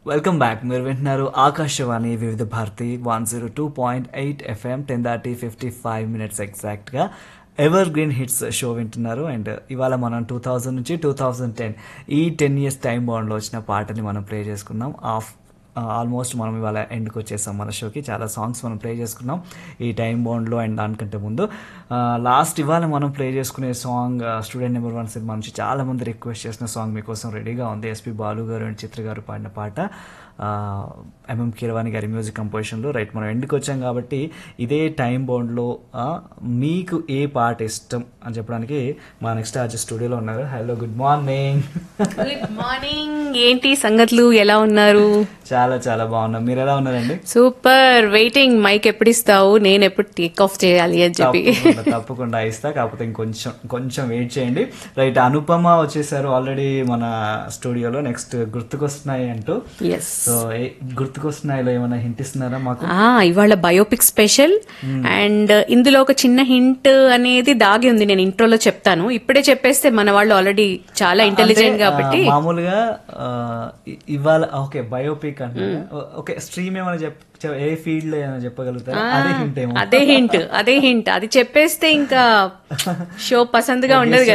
welcome back మీరు వింటున్నారు Akashvani Vividh Bharati one zero two point eight FM ten thirty fifty five minutes ఎగ్జాక్ట్గా evergreen hits show వింటున్నారు and ఇవాళ మనం టూ థౌజండ్ నుంచి టూ థౌజండ్ టెన్ ఈ టెన్ ఇయర్స్ టైం బాండ్లో వచ్చిన పాటని మనం ప్లే చేసుకున్నాం ఆఫ్ ఆల్మోస్ట్ మనం ఇవాళ ఎండ్కి వచ్చేసాం మన షోకి చాలా సాంగ్స్ మనం ప్లే చేసుకున్నాం ఈ టైం బాండ్లో అండ్ దానికంటే ముందు లాస్ట్ ఇవాళ మనం ప్లే చేసుకునే song student number one cinema నుంచి చాలా మంది రిక్వెస్ట్ చేసిన సాంగ్ మీకోసం రెడీగా ఉంది ఎస్పి బాలు గారు అండ్ చిత్ర గారు పాడిన పాట ఎంఎం కీరవాణి గారి మ్యూజిక్ కంపోజిషన్లో రైట్ మనం ఎండ్కి వచ్చాం కాబట్టి ఇదే టైం బాండ్లో మీకు ఏ పాట ఇష్టం అని చెప్పడానికి మా నెక్స్ట్ ఆర్జీ స్టూడియోలో ఉన్నారు hello good morning good morning ఏంటి సంగతులు ఎలా ఉన్నారు చాలా చాలా బాగున్నాం మీరు ఎలా ఉన్నారండి సూపర్ వెయిటింగ్ మైక్ ఎప్పుడు ఇస్తావు నేను ఎప్పుడు టేక్ ఆఫ్ చేయాలి అని చెప్పి తప్పకుండా తప్పకుండా ఇస్తా కాకపోతే ఇంకొంచెం కొంచెం వెయిట్ చేయండి రైట్ అనుపమ వచ్చేసారు ఆల్రెడీ మన స్టూడియోలో నెక్స్ట్ గుర్తుకొస్తున్నాయి అంటూ ఎస్ సో ఏ- గుర్తుకొస్తున్నాయిలో ఏమైనా హింట్ ఇస్తున్నారా మాకు ఆ ఇవాళ బయోపిక్ స్పెషల్ అండ్ ఇందులో ఒక చిన్న హింట్ అనేది దాగి ఉంది నేను ఇంట్రోలో చెప్తాను ఇప్పుడే చెప్పేస్తే మన వాళ్ళు ఆల్రెడీ చాలా ఇంటెలిజెంట్ అంటే, కాబట్టి ఆ, మామూలుగా ఆ, ఇ- ఇవాళ ఓకే బయోపిక్ అంటే ఓకే స్ట్రీమ్ ఏమైనా చెప్ చె- ఏ ఫీల్డ్ లో ఏమైనా చెప్పగలుగుతారా అదే హింట్ ఏమో అదే హింట్ అదే హింట్ అది చెప్పేస్తే ఇంకా షో పసందుగా ఉండదు కదా